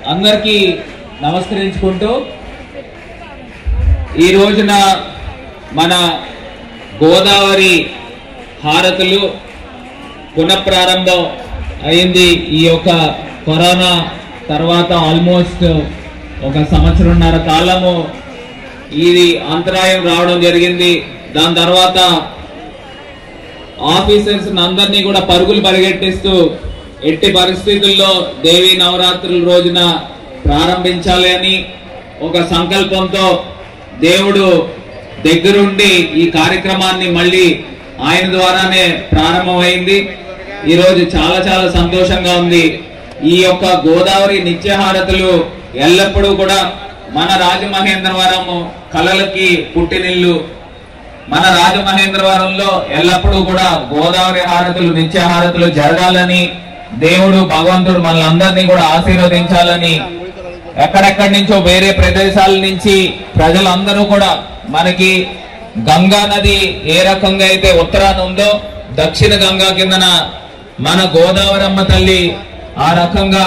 అందరికీ నమస్కరించుకుంటూ ఈ రోజున మన గోదావరి హారతులు పునఃప్రారంభం అయింది ఈ యొక్క కరోనా తర్వాత ఆల్మోస్ట్ ఒక సంవత్సరంన్నర కాలము ఇది అంతరాయం రావడం జరిగింది దాని తర్వాత ఆఫీసర్స్ అందరినీ కూడా పరుగులు పరిగెట్టిస్తూ ఎట్టి పరిస్థితుల్లో దేవి నవరాత్రుల రోజున ప్రారంభించాలి అని ఒక సంకల్పంతో దేవుడు దగ్గరుండి ఈ కార్యక్రమాన్ని మళ్ళీ ఆయన ద్వారానే ప్రారంభమైంది ఈరోజు చాలా చాలా సంతోషంగా ఉంది ఈ యొక్క గోదావరి నిత్యహారతులు ఎల్లప్పుడూ కూడా మన రాజమహేంద్రవరము కళలకి పుట్టినిల్లు మన రాజమహేంద్రవరంలో ఎల్లప్పుడూ కూడా గోదావరి హారతులు నిత్య హారతులు జరగాలని దేవుడు భగవంతుడు మనలందరినీ కూడా ఆశీర్వదించాలని ఎక్కడెక్కడి నుంచో వేరే ప్రదేశాల నుంచి ప్రజలందరూ కూడా మనకి గంగా నది ఏ రకంగా అయితే ఉత్తరాన ఉందో దక్షిణ గంగా కిందన మన గోదావరమ్మ తల్లి ఆ రకంగా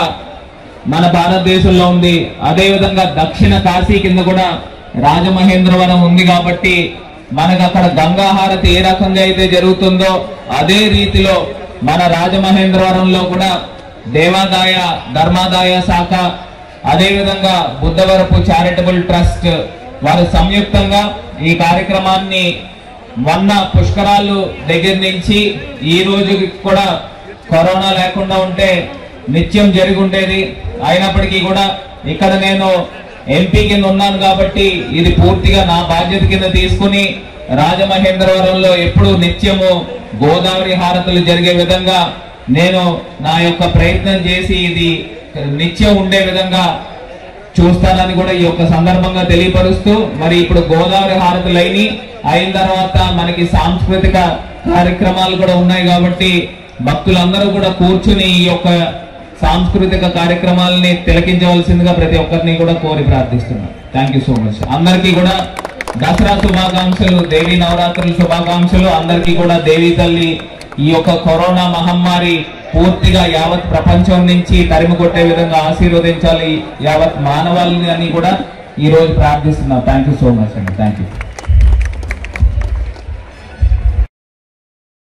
మన భారతదేశంలో ఉంది అదే విధంగా దక్షిణ కాశీ కింద కూడా రాజమహేంద్రవరం ఉంది కాబట్టి మనకు అక్కడ గంగా హారతి ఏ రకంగా అయితే జరుగుతుందో అదే రీతిలో మన రాజమహేంద్రవరంలో కూడా దేవాదాయ ధర్మాదాయ శాఖ అదే విధంగా బుద్ధవరపు చారిటబుల్ ట్రస్ట్ వారు సంయుక్తంగా ఈ కార్యక్రమాన్ని మొన్న పుష్కరాలు దగ్గర నుంచి ఈ రోజుకి కూడా కరోనా లేకుండా ఉంటే నిత్యం జరిగి ఉండేది అయినప్పటికీ కూడా ఇక్కడ నేను ఎంపీ కింద ఉన్నాను కాబట్టి ఇది పూర్తిగా నా బాధ్యత కింద తీసుకుని రాజమహేంద్రవరంలో ఎప్పుడు నిత్యము గోదావరి హారతులు జరిగే విధంగా నేను నా యొక్క ప్రయత్నం చేసి ఇది నిత్యం ఉండే విధంగా చూస్తానని కూడా ఈ యొక్క సందర్భంగా తెలియపరుస్తూ మరి ఇప్పుడు గోదావరి హారతులైని అయిన తర్వాత మనకి సాంస్కృతిక కార్యక్రమాలు కూడా ఉన్నాయి కాబట్టి భక్తులందరూ కూడా కూర్చుని ఈ యొక్క సాంస్కృతిక కార్యక్రమాలని తిలకించవలసిందిగా ప్రతి ఒక్కరిని కూడా కోరి ప్రార్థిస్తున్నాను థ్యాంక్ యూ సో మచ్ అందరికీ కూడా దసరా శుభాకాంక్షలు దేవి నవరాత్రుల శుభాకాంక్షలు అందరికీ కూడా దేవి తల్లి ఈ యొక్క కరోనా మహమ్మారి పూర్తిగా యావత్ ప్రపంచం నుంచి తరిమి కొట్టే విధంగా ఆశీర్వదించాలి యావత్ మానవాళిని అని కూడా ఈ రోజు ప్రార్థిస్తున్నాను థ్యాంక్ యూ సో మచ్ అండి థ్యాంక్ యూ